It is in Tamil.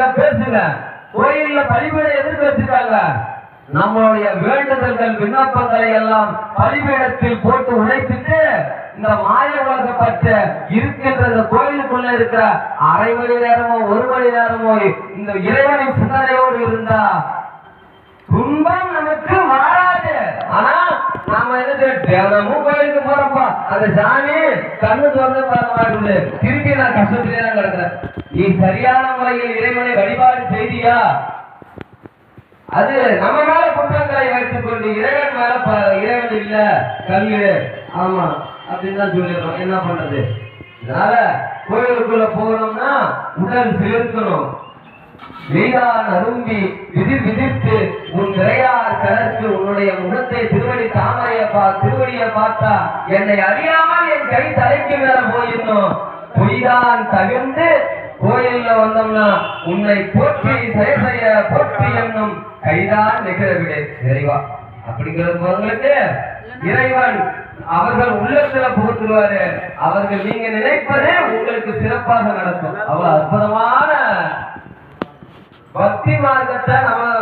பேசுங்க கோயில்ல பலிபீட எதிர்த்து வச்சிருக்காங்க நம்மளுடைய வேண்டுதல்கள் விண்ணப்பங்களை எல்லாம் பலிபீடத்தில் போட்டு உடைத்துட்டு இந்த மாய உலகப்பட்ட இருக்கின்ற இந்த கோயிலுக்குள்ள இருக்கிற அரை மணி நேரமோ ஒரு மணி நேரமோ இந்த இறைவனின் சிந்தனையோடு இருந்தா துன்பம் நமக்கு வராது ஆனா நாம என்ன செய்ய- தினமும் கோயிலுக்கு போறப்பா அந்த சாமி கண்ணு திறந்து பார மாட்டேங்குது திருப்பி நான் கஷ்டத்திலே தான் கிடக்குறேன் நீ சரியான முறையில் இறைவனை வழிபாடு செய்தியா அது நம்ம மேல குற்றங்களை வைத்துக் கொண்டு இறைவன் மேல ப- இறைவன் இல்ல கல்லு ஆமா அப்படின்னு தான் சொல்லிடுறோம் என்ன பண்றது அதனால கோயிலுக்குள்ள போனோம்னா உடல் சிலிர்க்கணும் நீதான் அரும்பி விதிர் விதிர்த்து உன் நிறையார் கடற்கு உன்னுடைய முகத்தை திருவடி தாமரைய பா திருவடியை பார்த்தா என்னை அறியாமல் என் கை தலைக்கு மேல போயிருந்தோம் பொய்தான் தவிர்த்து கோயில்ல வந்தோம்னா உன்னை போற்றி செயல் செய்ய போற்றி என்னும் கைதான் நிகழவிடை நிறைவா அப்படிங்கிறவங்களுக்கு இறைவன் அவர்கள் உள்ளத்துல புகுத்துருவாரு அவர்கள் நீங்க நினைப்பது உங்களுக்கு சிறப்பாக நடக்கும் அவ்வளவு அற்புதமான பக்தி மார்க்கத்தை நம்ம